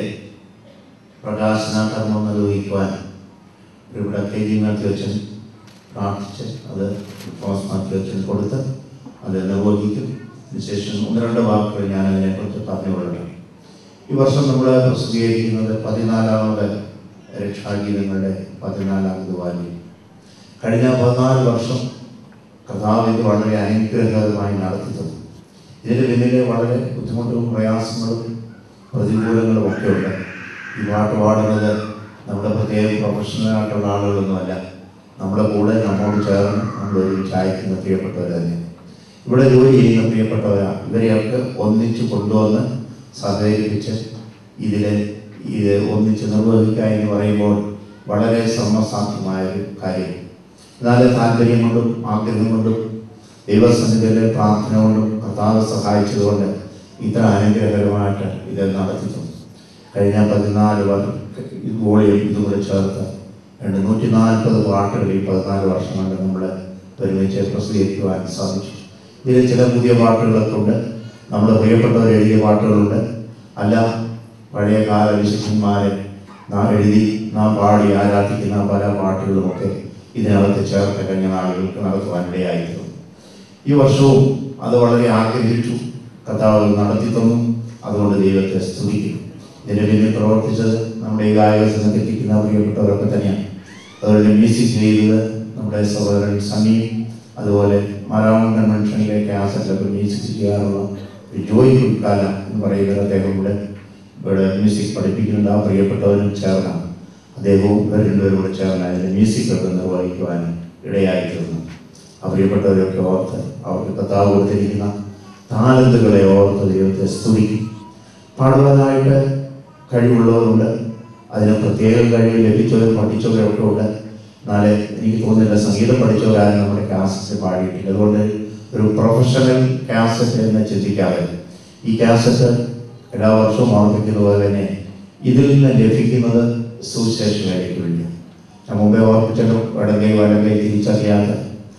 പ്രകാശന കർമ്മം നിർവഹിക്കുവാൻ ഇവിടെ കെ ജി മാത്യുവച്ചൻ പ്രാർത്ഥിച്ച് അത് തോമസ് മാത്യുവച്ചൻ കൊടുത്ത് അത് നിർവഹിക്കും അതിനുശേഷം ഒന്ന് രണ്ട് വാക്കുകൾ ഞാൻ അതിനെക്കുറിച്ച് പറഞ്ഞുകൊള്ളട്ടെ ഈ വർഷം നമ്മൾ പ്രസിദ്ധീകരിക്കുന്നത് പതിനാലാമത് രക്ഷാഗീതങ്ങളുടെ പതിനാലാമത് വാല്യം കഴിഞ്ഞ പതിനാല് വർഷം കർത്താവ് ഇത് വളരെ അനുഗ്രഹകരമായി നടത്തി തന്നു ഇതിന് പിന്നിൽ വളരെ ബുദ്ധിമുട്ടും പ്രയാസങ്ങളും പ്രതികൂലങ്ങളും ഒക്കെ ഉണ്ട് ഈ പാട്ട് പാടുന്നത് നമ്മുടെ പ്രത്യേക പ്രൊഫഷണൽ ആയിട്ടുള്ള ആളുകളൊന്നുമല്ല നമ്മുടെ കൂടെ നമ്മോട് ചേർന്ന് നമ്മൾ ഒരുമിച്ച് അയക്കുന്ന പ്രിയപ്പെട്ടവർ തന്നെ ഇവിടെ ജോലി ചെയ്യുന്ന പ്രിയപ്പെട്ടവരാണ് ഇവരെയൊക്കെ ഒന്നിച്ച് കൊണ്ടുവന്ന് സഹകരിപ്പിച്ച് ഇതിലെ ഇത് ഒന്നിച്ച് നിർവഹിക്കുക എന്ന് പറയുമ്പോൾ വളരെ ശ്രമസാധ്യമായ ഒരു കാര്യം എന്നാൽ താല്പര്യം കൊണ്ടും ആഗ്രഹം കൊണ്ടും ദൈവസന്നിധിയിലെ പ്രാർത്ഥന കൊണ്ടും കർത്താവ് സഹായിച്ചതുകൊണ്ട് ഇത്ര അനുഗ്രഹകരമായിട്ട് ഇത് നടത്തി തന്നു കഴിഞ്ഞ പതിനാല് വർഷം വോളിയം ഇതും കൂടെ ചേർത്ത് രണ്ട് നൂറ്റി നാൽപ്പത് പാട്ടുകൾ ഈ പതിനാല് വർഷം കൊണ്ട് നമ്മൾ ഒരുമിച്ച് പ്രസിദ്ധീകരിക്കുവാൻ സാധിച്ചു ഇതിൽ ചില പുതിയ പാട്ടുകളൊക്കെ ഉണ്ട് നമ്മുടെ പ്രിയപ്പെട്ടവർ എഴുതിയ പാട്ടുകളുണ്ട് അല്ല പഴയ കാല വിശുദ്ധന്മാരെ നാം എഴുതി നാം പാടി ആരാധിക്കുന്ന പല പാട്ടുകളുമൊക്കെ ഇതിനകത്ത് ചേർത്ത് കഴിഞ്ഞ നാളുകൾക്ക് നടത്തുവാനിടയായിരുന്നു ഈ വർഷവും അത് വളരെ ആഗ്രഹിച്ചു കഥാവ് നടത്തി തന്നു അതുകൊണ്ട് ദൈവത്തെ സ്തുതിക്കുന്നു ഇതിന് പിന്നിൽ പ്രവർത്തിച്ചത് നമ്മുടെ ഈ ഗായക സംഘത്തിക്കുന്ന പ്രിയപ്പെട്ടവരൊക്കെ തന്നെയാണ് അതുപോലെ മ്യൂസിക് ചെയ്തത് നമ്മുടെ സഹോദരൻ സണ്ണിയും അതുപോലെ മലയാളം കൺവെൻഷനിലെ ക്യാസറ്റൊക്കെ മ്യൂസിക് ചെയ്യാറുള്ള ഒരു ജോയി കുൽക്കാല എന്ന് പറയുന്ന അദ്ദേഹം ഇവിടെ ഇവിടെ മ്യൂസിക് പഠിപ്പിക്കുന്നുണ്ട് ആ പ്രിയപ്പെട്ടവരും ചേർന്നാണ് അദ്ദേഹവും ഇവർ രണ്ടുപേരും കൂടെ ചേർന്ന് അതിൻ്റെ മ്യൂസിക് ഒക്കെ നിർവഹിക്കുവാൻ ഇടയായി തീർന്നു ആ പ്രിയപ്പെട്ടവരെയൊക്കെ ഓർത്ത് അവർക്ക് കഥാവ് കൊടുത്തിരിക്കുന്ന താലന്തുകളെ ഓർത്ത് ദൈവത്തെ സ്തുതിക്കും പാടുവാനായിട്ട് കഴിവുള്ളവരുണ്ട് അതിന് പ്രത്യേക കഴിവ് ലഭിച്ചവരും പഠിച്ചവരും ഒക്കെ ഉണ്ട് എന്നാലേ എനിക്ക് തോന്നുന്നില്ല സംഗീതം പഠിച്ചവരാരും നമ്മുടെ കാസറ്റ് പാടിയിട്ടില്ല അതുകൊണ്ട് ഒരു പ്രൊഫഷണൽ കാസറ്റ് എന്ന് ചിന്തിക്കാതെ ഈ കാസറ്റ് എല്ലാ വർഷവും ഓർമ്മിക്കുന്ന പോലെ തന്നെ ഇതിൽ നിന്ന് ലഭിക്കുന്നത് സുവിശേഷമായിരിക്കില്ല ഞാൻ മുമ്പേ ഓർപ്പിച്ചല്ലോ വടകൈ വടകൈ തിരിച്ചറിയാത്ത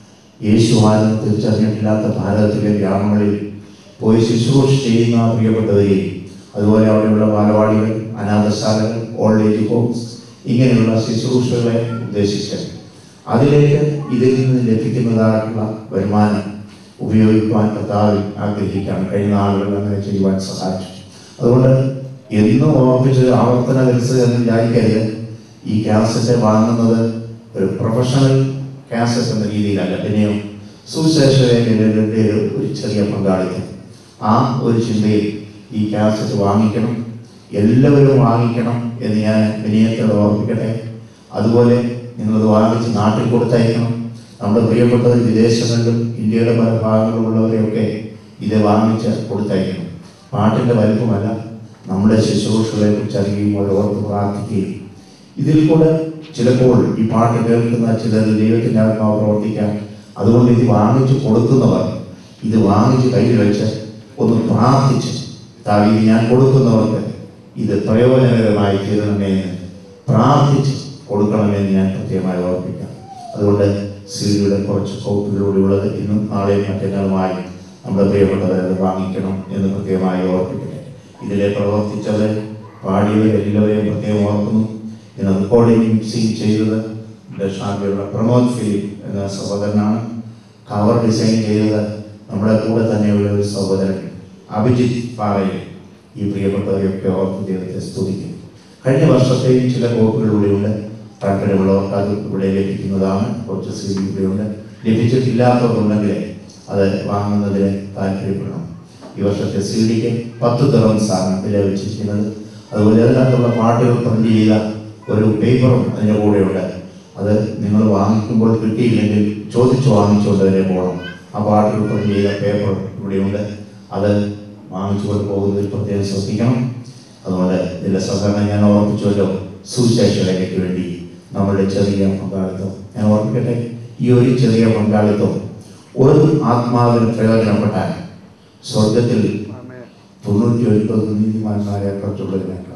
യേശുവാനും തിരിച്ചറിഞ്ഞിട്ടില്ലാത്ത ഭാരതത്തിലെ ഗ്രാമങ്ങളിൽ പോയി ശുശ്രൂഷ ചെയ്യുന്ന പ്രിയപ്പെട്ടവരെയും അതുപോലെ അവിടെയുള്ള ബാലവാടികൾ അനാഥശാലകൾ ഓൾഡ് ഏജ് ഹോംസ് ഇങ്ങനെയുള്ള ശുശ്രൂഷകളെ ഉദ്ദേശിച്ച് അതിലേക്ക് ഇതിൽ നിന്ന് ലഭിക്കുന്നതായിട്ടുള്ള വരുമാനം ഉപയോഗിക്കുവാൻ കർത്താവിൽ ആഗ്രഹിക്കുകയാണ് കഴിഞ്ഞ നാളുകളിൽ അങ്ങനെ ചെയ്യുവാൻ സഹായിച്ചു അതുകൊണ്ട് എന്നും ഓർമ്മിച്ച് ആവർത്തന വിരസ എന്ന് വിചാരിക്കരുത് ഈ കാസറ്റ് വാങ്ങുന്നത് ഒരു പ്രൊഫഷണൽ കാസറ്റ് എന്ന രീതിയിലല്ല പിന്നെയോ സുവിശേഷ വേദികളുടെ ഒരു ചെറിയ പങ്കാളിത്തം ആ ഒരു ചിന്തയിൽ ഈ കാസറ്റ് വാങ്ങിക്കണം എല്ലാവരും വാങ്ങിക്കണം എന്ന് ഞാൻ വിനയത്തോടെ ഓർമ്മിക്കട്ടെ അതുപോലെ നിങ്ങളത് വാങ്ങിച്ച് നാട്ടിൽ കൊടുത്തയക്കണം നമ്മുടെ പ്രിയപ്പെട്ടവർ വിദേശങ്ങളിലും ഇന്ത്യയുടെ പല ഭാഗങ്ങളിലുള്ളവരെയൊക്കെ ഇത് വാങ്ങിച്ച് കൊടുത്തയക്കണം പാട്ടിൻ്റെ വലിപ്പമല്ല നമ്മുടെ ശുശ്രൂഷകളെ കുറിച്ച് അറിയുകയും അവരെ ഓർത്ത് പ്രാർത്ഥിക്കുകയും ഇതിൽ കൂടെ ചിലപ്പോൾ ഈ പാട്ട് കേൾക്കുന്ന ചിലർ ദൈവത്തിൻ്റെ ആത്മാവ് പ്രവർത്തിക്കാം അതുകൊണ്ട് ഇത് വാങ്ങിച്ചു കൊടുക്കുന്നവർ ഇത് വാങ്ങിച്ച് കയ്യിൽ വെച്ച് ഒന്ന് പ്രാർത്ഥിച്ച് താവി ഞാൻ കൊടുക്കുന്നവർക്ക് ഇത് പ്രയോജനകരമായി തീരണമെന്ന് പ്രാർത്ഥിച്ച് കൊടുക്കണമെന്ന് ഞാൻ പ്രത്യേകമായി ഓർപ്പിക്കാം അതുകൊണ്ട് സീഡിയുടെ കുറച്ച് കോപ്പിലൂടെയുള്ളത് ഇന്നും നാളെയും മറ്റന്നാളുമായി നമ്മുടെ പ്രിയപ്പെട്ടവരത് വാങ്ങിക്കണം എന്ന് പ്രത്യേകമായി ഓർപ്പിക്കട്ടെ ഇതിലെ പ്രവർത്തിച്ചത് പാടിയവർ എല്ലാവരെയും പ്രത്യേകം ഓർക്കുന്നു ഇന്ന് റെക്കോർഡിംഗ് മിക്സിംഗ് ചെയ്തത് ദക്ഷിണാഫ്രിക്കയുടെ പ്രമോദ് ഫിലിപ്പ് എന്ന സഹോദരനാണ് കവർ ഡിസൈൻ ചെയ്തത് നമ്മുടെ കൂടെ തന്നെയുള്ള ഒരു സഹോദരൻ അഭിജിത്ത് പാറയിൽ ഈ പ്രിയപ്പെട്ടവരെയൊക്കെ ഓർത്ത് ദൈവത്തെ സ്തുതിക്കും കഴിഞ്ഞ വർഷത്തെയും ചില കോപ്പുകൾ ഇവിടെയുണ്ട് താല്പര്യമുള്ളവർക്ക് അത് ഇവിടെ ലഭിക്കുന്നതാണ് കുറച്ച് സി ഡി ഇവിടെയുണ്ട് ലഭിച്ചിട്ടില്ലാത്തവരുണ്ടെങ്കിൽ അത് വാങ്ങുന്നതിന് താല്പര്യപ്പെടണം ഈ വർഷത്തെ സി ഡിക്ക് പത്ത് ദിറംസാണ് വില വെച്ചിരിക്കുന്നത് അതുപോലെ അതിനകത്തുള്ള പാട്ടുകൾ പ്രിന്റ് ചെയ്ത ഒരു പേപ്പറും അതിൻ്റെ കൂടെയുണ്ട് അത് നിങ്ങൾ വാങ്ങിക്കുമ്പോൾ കിട്ടിയില്ലെങ്കിൽ ചോദിച്ചു വാങ്ങിച്ചുകൊണ്ട് തന്നെ പോകണം ആ പാട്ടുകൾ പ്രിന്റ് ചെയ്ത പേപ്പർ ഇവിടെയുണ്ട് അത് വാങ്ങിച്ചുകൊണ്ട് പോകുന്നതിൽ പ്രത്യേകം ശ്രദ്ധിക്കണം അതുകൊണ്ട് ഇതിൻ്റെ സഹകരണം ഞാൻ ഓർമ്മിച്ചുവല്ലോ സുവിശേഷതയ്ക്ക് വേണ്ടി നമ്മളുടെ ചെറിയ പങ്കാളിത്തം ഞാൻ ഓർമ്മിക്കട്ടെ ഈ ഒരു ചെറിയ പങ്കാളിത്തം ഒരു ആത്മാവിന് പ്രയോജനപ്പെട്ടാൽ സ്വർഗത്തിൽ തൊണ്ണൂറ്റി ഒൻപത് നീതിമാന്മാരെ കുറിച്ചുള്ളതിനേക്കാൾ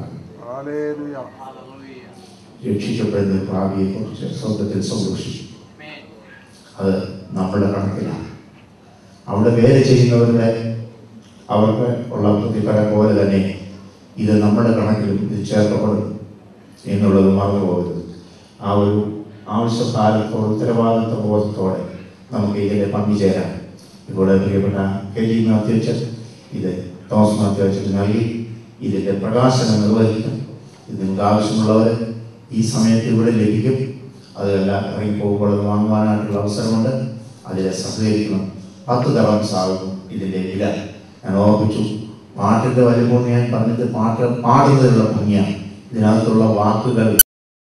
രക്ഷിക്കപ്പെടുന്ന ഭാവിയെ കുറിച്ച് സ്വർഗത്തിൽ സന്തോഷിച്ചു അത് നമ്മുടെ കണക്കിലാണ് അവിടെ വേല ചെയ്യുന്നവരുടെ അവർക്ക് ഉള്ള പ്രതിഫലം പോലെ തന്നെ ഇത് നമ്മുടെ കണക്കിലും ഇത് ചേർക്കപ്പെടും എന്നുള്ളത് മറന്നു പോകരുത് ആ ഒരു ആവശ്യകാലത്തോടെ ഉത്തരവാദിത്വ ബോധത്തോടെ നമുക്ക് ഇതിലെ പങ്കുചേരാം ഇവിടെ പ്രിയപ്പെട്ട കെ ജി മാത്യുച്ചൻ ഇത് തോമസ് മാത്യുച്ചൻ നൽകി ഇതിൻ്റെ പ്രകാശനം നിർവഹിക്കും ഇത് നിങ്ങൾക്ക് ആവശ്യമുള്ളവർ ഈ സമയത്ത് ഇവിടെ ലഭിക്കും അതല്ല ഇറങ്ങി പോകുമ്പോൾ അത് വാങ്ങുവാനായിട്ടുള്ള അവസരമുണ്ട് അതിലെ സഹകരിക്കണം പത്ത് തരം സാകും ഇതിൻ്റെ വില ഞാൻ ഓർമ്മിച്ചു പാട്ടിൻ്റെ വലിപ്പം ഞാൻ പറഞ്ഞത് പാട്ട് പാടുന്നതിനുള്ള ഭംഗിയാണ് ഇതിനകത്തുള്ള വാക്കുകൾ